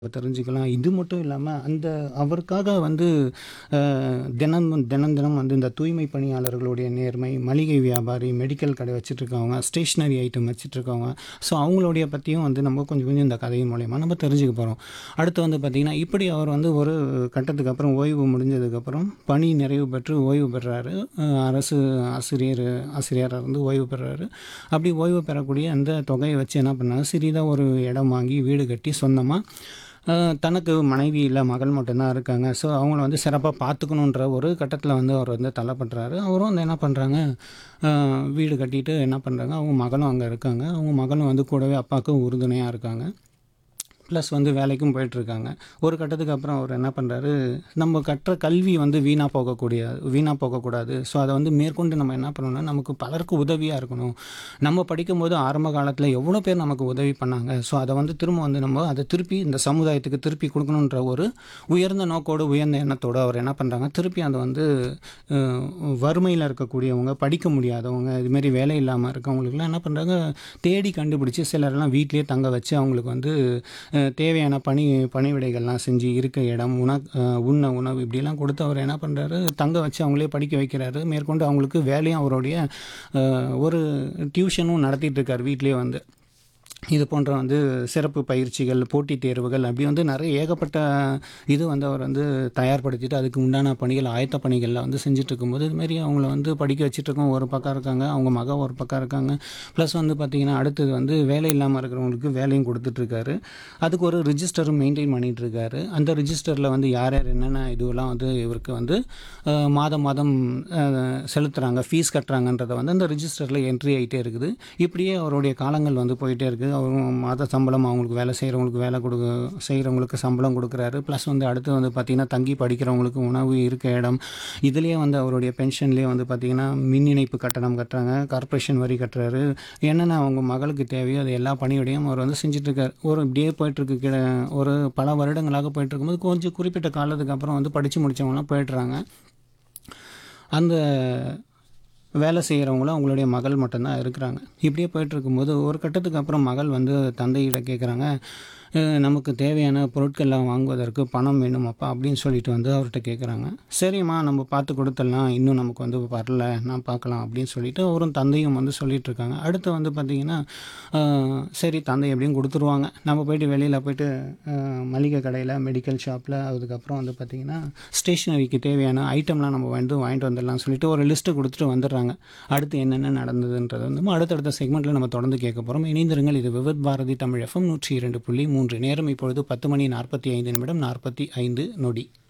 தெரிஞ்சுக்கலாம். இது மட்டும் இல்லாம, அந்த அவருக்காக வந்து அ தினம் தினம் தினம் வந்து இந்த தூய்மை பணியாளர்களுடைய நேர்மை, மளிகை வியாபாரி, மெடிக்கல் கடை வச்சுட்ருக்கவங்க, ஸ்டேஷனரி ஐட்டம் வச்சுட்ருக்கவங்க, ஸோ அவங்களுடைய பத்தியும் வந்து நம்ம கொஞ்சம் கொஞ்சம் இந்த கதையின் மூலியமா நம்ம தெரிஞ்சுக்க போறோம். அடுத்து வந்து பார்த்தீங்கன்னா, இப்படி அவர் வந்து ஒரு கட்டத்துக்கு அப்புறம் ஓய்வு முடிஞ்சதுக்கப்புறம் பணி நிறைவு பெற்று ஓய்வு பெறாரு. அ அரசு ஆசிரியர் ஆசிரியரா இருந்து ஓய்வு பெறாரு. அப்படி ஓய்வு பெறக்கூடிய அந்த தொகையை வச்சு என்ன பண்ணாரு, சிறிதா ஒரு இடம் வாங்கி வீடு கட்டி சொந்தமா அ தனக்கு மனைவி இல்ல, மகள் மட்டும் தான் இருக்காங்க. ஸோ அவங்கள வந்து சிறப்பா பார்த்துக்கணுன்ற ஒரு கட்டத்தில வந்து அவர் வந்து தள்ளப்படுறாரு. அவரும் வந்து என்ன பண்றாங்க, அ வீடு கட்டிட்டு என்ன பண்றாங்க, அவங்க மகளும் அங்க இருக்காங்க. அவங்க மகளும் வந்து கூடவே அப்பாவுக்கு உறுதுணையா இருக்காங்க. ப்ளஸ் வந்து வேலைக்கும் போயிட்டுருக்காங்க. ஒரு கட்டத்துக்கு அப்புறம் அவர் என்ன பண்றாரு, நம்ம கற்ற கல்வி வந்து வீணா போகக்கூடிய வீணா போகக்கூடாது. ஸோ அத வந்து மேற்கொண்டு நம்ம என்ன பண்ணணும்னா, நமக்கு பலருக்கு உதவியா இருக்கணும். நம்ம படிக்கும்போது ஆரம்ப காலத்தில எவ்வளோ பேர் நமக்கு உதவி பண்ணாங்க. ஸோ அத வந்து திரும்ப வந்து நம்ம அத திருப்பி இந்த சமுதாயத்துக்கு திருப்பி குடுக்கணுன்ற ஒரு உயர்ந்த நோக்கோடு, உயர்ந்த எண்ணத்தோடு அவர் என்ன பண்றாங்க, திருப்பி அத வந்து அ வறுமையில இருக்கக்கூடியவங்க, படிக்க முடியாதவங்க, இதுமாரி வேலை இல்லாம இருக்கவங்களுக்குலாம் என்ன பண்றாங்க, தேடி கண்டுபிடிச்சு சிலர்லாம் வீட்லயே தங்க வச்சு அவங்களுக்கு வந்து அ தேவையான பணி பணிவிடைகள்லாம் செஞ்சு, இருக்க இடம், உண அ உண்ண உணவு இப்படிலாம் குடுத்து அவர் என்ன பண்றாரு, தங்க வச்சு அவங்களே படிக்க வைக்கிறாரு. மேற்கொண்டு அவங்களுக்கு வேலையும் அவருடைய அ ஒரு டியூஷனும் நடத்திட்டு இருக்காரு வீட்லயே வந்து. இது போன்ற வந்து சிறப்பு பயிற்சிகள், போட்டித் தேர்வுகள் அப்படி வந்து நெறைய ஏகப்பட்ட இது வந்து அவர் வந்து தயார்படுத்திட்டு, அதுக்கு உண்டான பணிகள், ஆயத்த பணிகள்ல வந்து செஞ்சுட்ருக்கும்போது, இதுமாரி அவங்கள வந்து படிக்க வச்சுட்ருக்கவங்க ஒரு பக்கம் இருக்காங்க. அவங்க மக ஒரு பக்கம் இருக்காங்க. ப்ளஸ் வந்து பார்த்தீங்கன்னா, அடுத்தது வந்து வேலை இல்லாம இருக்கிறவங்களுக்கு வேலையும் குடுத்துட்ருக்காரு. அதுக்கு ஒரு ரிஜிஸ்டரும் மெயின்டெயின் பண்ணிட்டுருக்காரு. அந்த ரிஜிஸ்டர்ல வந்து யார் யார் என்னென்ன இதுவெல்லாம் வந்து இவருக்கு வந்து அ மாதம் மாதம் அ செலுத்துறாங்க, ஃபீஸ் கட்டுறாங்கன்றத வந்து அந்த ரிஜிஸ்டர்ல என்ட்ரி ஆயிட்டே இருக்குது. இப்படியே அவருடைய காலங்கள் வந்து போயிட்டே இருக்கு. அவரும் மாத சம்பளம் அவங்களுக்கு வேலை செய்றவங்களுக்கு வேலை குடுக்க செய்றவங்களுக்கு சம்பளம் குடுக்குறாரு. ப்ளஸ் வந்து அடுத்து வந்து பார்த்தீங்கன்னா, தங்கி படிக்கிறவங்களுக்கு உணவு, இருக்க இடம், இதுலயே வந்து அவருடைய பென்ஷன்லயே வந்து பார்த்தீங்கன்னா, மின் இணைப்பு கட்டணம் கட்டுறாங்க, கார்ப்பரேஷன் வரி கட்டுறாரு. என்னென்ன அவங்க மகளுக்கு தேவையோ அது எல்லா பணிவிடையும் அவர் வந்து செஞ்சுட்ருக்காரு. ஒரு இப்படியே போயிட்டுருக்கு. கிட ஒரு பல வருடங்களாக போயிட்டுருக்கும்போது, கொஞ்சம் குறிப்பிட்ட காலத்துக்கு அப்புறம் வந்து படிச்சு முடிச்சவங்கலாம் போயிடுறாங்க. அந்த வேலை செய்றவங்களும் அவங்களுடைய மகள் மட்டும் தான் இருக்கிறாங்க. இப்படியே போயிட்டுருக்கும்போது, ஒரு கட்டத்துக்கு அப்புறம் மகள் வந்து தந்தையிடம் கேட்குறாங்க, அ நமக்கு தேவையான பொருட்கள்லாம் வாங்குவதற்கு பணம் வேணும் அப்பா அப்படின்னு சொல்லிட்டு வந்து அவர்ட்ட கேட்குறாங்க. சரிம்மா நம்ம பார்த்து குடுத்துடலாம். இன்னும் நமக்கு வந்து வரல. நான் பார்க்கலாம் அப்படின்னு சொல்லிட்டு அவரும் தந்தையும் வந்து சொல்லிட்டுருக்காங்க. அடுத்து வந்து பார்த்தீங்கன்னா, அ சரி தந்தை எப்படியும் குடுத்துருவாங்க. நம்ம போயிட்டு வெளியில போயிட்டு அ மளிகை கடையில, மெடிக்கல் ஷாப்ல, அதுக்கப்புறம் வந்து பார்த்தீங்கன்னா, ஸ்டேஷனரிக்கு தேவையான ஐட்டம்லாம் நம்ம வந்து வாங்கிட்டு வந்துடலாம்னு சொல்லிட்டு ஒரு லிஸ்ட்டு குடுத்துட்டு வந்துடுறாங்க. அடுத்து என்னென்ன நடந்ததுன்றத வந்து நம்ம அடுத்தடுத்த செக்மெண்ட்ல நம்ம தொடர்ந்து கேட்க போறோம். இணைந்திருங்கள். இது விவித் பாரதி தமிழ் எஃப்எம் 102.3 நேரம் இப்பொழுது 10 மணி 45 நிமிடம் 45 நொடி.